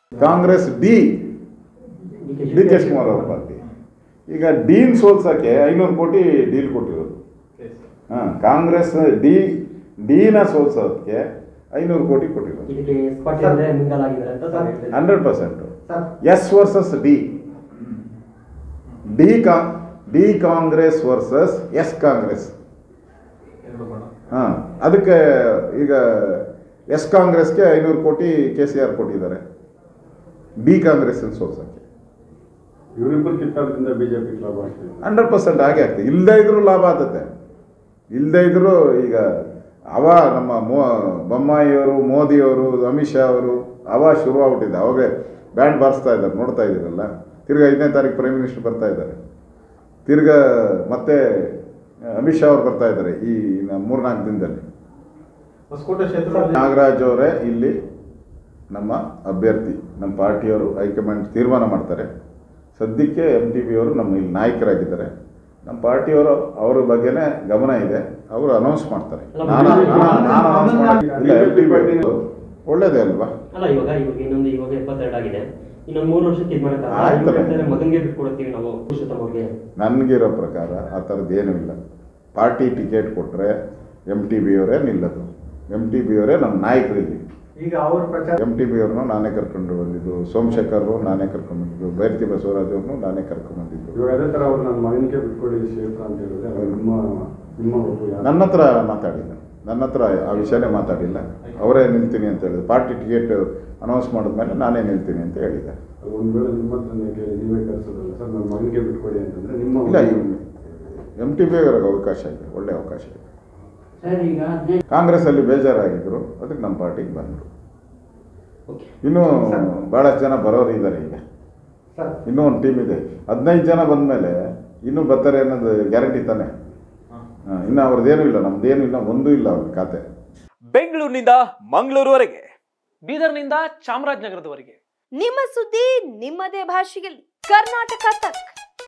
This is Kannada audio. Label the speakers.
Speaker 1: Congress D D K Shivakumar ಅವ್ರ ಪಾರ್ಟಿ ಈಗ ಡೀನ್ ಸೋಲ್ಸೋಕ್ಕೆ ಐನೂರು ಕೋಟಿ ಡೀಲ್ ಕೊಟ್ಟಿರೋದು ಹಾಂ ಕಾಂಗ್ರೆಸ್ ಡಿ ಡಿನ ಸೋಲ್ಸೋದಕ್ಕೆ ಐನೂರು ಕೋಟಿ ಕೊಟ್ಟಿರೋದು
Speaker 2: ಇದಕ್ಕೆ ಸ್ಪಾಟಿಂದ ಮಿಂಗಲ್ ಆಗಿದ್ದಾರೆ ಅಂತ ಸರ್ ಹೇಳ್ತಿದ್ದಾರೆ.
Speaker 1: Hundred percent
Speaker 3: sir
Speaker 1: S versus D D ಕಾ D Congress versus S Congress ಹಾಂ ಅದಕ್ಕೆ ಈಗ ಎಸ್ ಕಾಂಗ್ರೆಸ್ಗೆ ಐನೂರು ಕೋಟಿ ಕೆ ಸಿ ಆರ್ ಕೊಟ್ಟಿದ್ದಾರೆ ಡಿ ಕಾಂಗ್ರೆಸ್ ಸೋಲ್ಸೋಕ್ಕೆ
Speaker 4: ಇವರಿಬ್ಬರು ಕಿತ್ತಾಟದಿಂದ ಬಿಜೆಪಿ ಲಾಭ ಆಗ್ತಿದೆ
Speaker 1: ಹಂಡ್ರೆಡ್ ಪರ್ಸೆಂಟ್ ಹಾಗೆ ಆಗ್ತದೆ ಇಲ್ಲದೇ ಇದ್ರೂ ಲಾಭ ಆಗ್ತದೆ ಇಲ್ಲದೇ ಇದ್ರೂ ಈಗ ಅವ ನಮ್ಮ ಮೋ ಬೊಮ್ಮಾಯಿಯವರು ಮೋದಿಯವರು ಅಮಿತ್ ಶಾ ಅವರು ಅವ ಶುರುವಾಗ್ಬಿಟ್ಟಿದೆ ಅವಾಗಲೇ ಬ್ಯಾಂಡ್ ಬಾರಿಸ್ತಾ ಇದ್ದಾರೆ ನೋಡ್ತಾ ಇದ್ದೀರಲ್ಲ ತಿರ್ಗಾ ಐದನೇ ತಾರೀಕು ಪ್ರೈಮ್ ಮಿನಿಸ್ಟರ್ ಬರ್ತಾ ಇದ್ದಾರೆ ತಿರ್ಗಾ ಮತ್ತೆ ಅಮಿತ್ ಶಾ ಅವರು ಬರ್ತಾ ಇದ್ದಾರೆ ಈ ಇನ್ನು ಮೂರ್ನಾಲ್ಕು ದಿನದಲ್ಲಿ
Speaker 5: ಹೊಸಕೋಟೆ ಕ್ಷೇತ್ರದಲ್ಲಿ
Speaker 1: ನಾಗರಾಜ್ ಅವರೇ ಇಲ್ಲಿ ನಮ್ಮ ಅಭ್ಯರ್ಥಿ ನಮ್ಮ ಪಾರ್ಟಿಯವರು ಹೈಕಮಾಂಡ್ ತೀರ್ಮಾನ ಮಾಡ್ತಾರೆ ಸದ್ಯಕ್ಕೆ ಎಮ್ ಟಿ ಬಿ ಅವರು ನಮ್ಮ ಇಲ್ಲಿ ನಾಯಕರಾಗಿದ್ದಾರೆ ನಮ್ಮ ಪಾರ್ಟಿಯವರು ಅವ್ರ ಬಗ್ಗೆನೇ ಗಮನ ಇದೆ ಅವರು ಅನೌನ್ಸ್ ಮಾಡ್ತಾರೆ ನಾನು ನಾನು- ನಾನು ಅನೌನ್ಸ್ ಮಾಡಿ ಇಲ್ಲ ಎಮ್ ಟಿ ಬಿ ಒಳ್ಳೇದೇ ಅಲ್ವಾ
Speaker 2: ಅಲ್ಲ ಇವಾಗ ಇವಾಗ ಇನ್ನೊಂದು ಇವಾಗ ಎಪ್ಪತ್ತೆರಡು ಆಗಿದೆ ಇನ್ನೊಂದು ಮೂರು ವರ್ಷಕ್ಕೆ ಇದು ಮಾಡಕ್ಕಾಗಲ್ಲ
Speaker 1: ಆಯ್ತು.
Speaker 2: ಇವ್ರು ಹೇಳ್ತಾರೆ ಮಗನ್ಗೆ ಬಿಟ್ಕೊಡ್ತೀವಿ ನಾವು ಪುರುಷೋತ್ತಮ ಅವ್ರಿಗೆ
Speaker 1: ನನಗಿರೋ ಪ್ರಕಾರ ಆ ಥರದ್ದು ಏನೂ ಇಲ್ಲ ಪಾರ್ಟಿ ಟಿಕೆಟ್ ಕೊಟ್ಟರೆ ಎಮ್ ಟಿ ಬಿ ಅವರೇ ನಿಲ್ಲದು ಎಮ್ ಟಿ ಬಿ ಅವರೇ ನಮ್ಮ ನಾಯಕರು ಇಲ್ಲಿ
Speaker 3: ಈಗ ಅವ್ರ ಪ್ರಚಾರ
Speaker 1: ಎಮ್ ಟಿ ಬಿ ಅವ್ರನ್ನೂ ನಾನೇ ಕರ್ಕೊಂಡು ಬಂದಿದ್ದು ಸೋಮಶೇಖರ್ ನಾನೇ ಕರ್ಕೊಂಡು ಬಂದಿದ್ದು ಬೈರತಿ ಬಸವರಾಜ್ ಅವ್ರನ್ನೂ ನಾನೇ ಕರ್ಕೊಂಡು ಬಂದಿದ್ದು
Speaker 4: ಇವಾಗ ಅದೇ ತರ ಅವ್ರು ನನ್ನ ಮಗನಿಗೆ ಬಿಟ್ಕೊಡಿ ಕ್ಷೇತ್ರ ಅಂತ ಹೇಳಿದ್ರೆ ಅವ್ರು ನಿಮ್ಮ ನಿಮ್ಮ ಒಬ್ಬರು ಯಾರು
Speaker 1: ನನ್ನ ಹತ್ರ ಮಾತಾಡಿಲ್ಲ ನನ್ನ ಹತ್ರ ಆ ವಿಷಯನೇ ಮಾತಾಡಿಲ್ಲ ಅವರೇ ನಿಲ್ತೀನಿ ಅಂತ ಹೇಳಿದ್ರು ಪಾರ್ಟಿ ಟಿಕೆಟ್ ಅನೌನ್ಸ್ ಮಾಡಿದ್ಮೇಲೆ ನಾನೇ ನಿಲ್ತೀನಿ ಅಂತ ಹೇಳಿದ್ದೆ
Speaker 4: ಅದು ಒಂದ್ ವೇಳೆ ನಿಮ್ಮ ಹತ್ರನೇ ಕೇಳಿ ನೀವೇ ಕರ್ಸೋದಲ್ಲ ಸರ್ ನನ್ನ ಮಗನಿಗೆ ಬಿಟ್ಕೊಡಿ ಅಂತಂದ್ರೆ ನಿಮ್ಮ
Speaker 1: ಇಲ್ಲ ಎಮ್ ಟಿ ಬಿ ಅವ್ರಿಗೆ ಅವಕಾಶ ಇದೆ ಒಳ್ಳೆ ಅವಕಾಶ ಇದೆ
Speaker 6: ಸರ್ ಈಗ ಹದಿನೈದು
Speaker 1: ಕಾಂಗ್ರೆಸ್ಸಲ್ಲಿ ಬೇಜಾರಾಗಿದ್ದರು ಅದಕ್ಕೆ ನಮ್ಮ ಪಾರ್ಟಿಗೆ ಬಂದರು
Speaker 2: ಓಕೆ
Speaker 1: ಇನ್ನೂ ಭಾಳಷ್ಟು ಜನ ಬರೋರು ಇದ್ದಾರೆ ಈಗ
Speaker 3: ಸರ್
Speaker 1: ಇನ್ನೂ ಒಂದು ಟೀಮ್ ಇದೆ ಹದಿನೈದು ಜನ ಬಂದಮೇಲೆ ಇನ್ನೂ ಬರ್ತಾರೆ ಅನ್ನೋದು ಗ್ಯಾರಂಟಿ ತಾನೆ ಹಾಂ ಇನ್ನು ಅವ್ರದ್ದೇನೂ ಇಲ್ಲ ನಮ್ದೇನೂ ಇಲ್ಲ ಒಂದೂ ಇಲ್ಲ ಅವ್ರ ಖಾತೆ
Speaker 7: ಬೆಂಗಳೂರಿನಿಂದ ಮಂಗಳೂರುವರೆಗೆ ಬೀದರ್ನಿಂದ ಚಾಮರಾಜನಗರದವರೆಗೆ
Speaker 8: ನಿಮ್ಮ ಸುದ್ದಿ ನಿಮ್ಮದೇ ಭಾಷೆಯಲ್ಲಿ ಕರ್ನಾಟಕ ತಕ್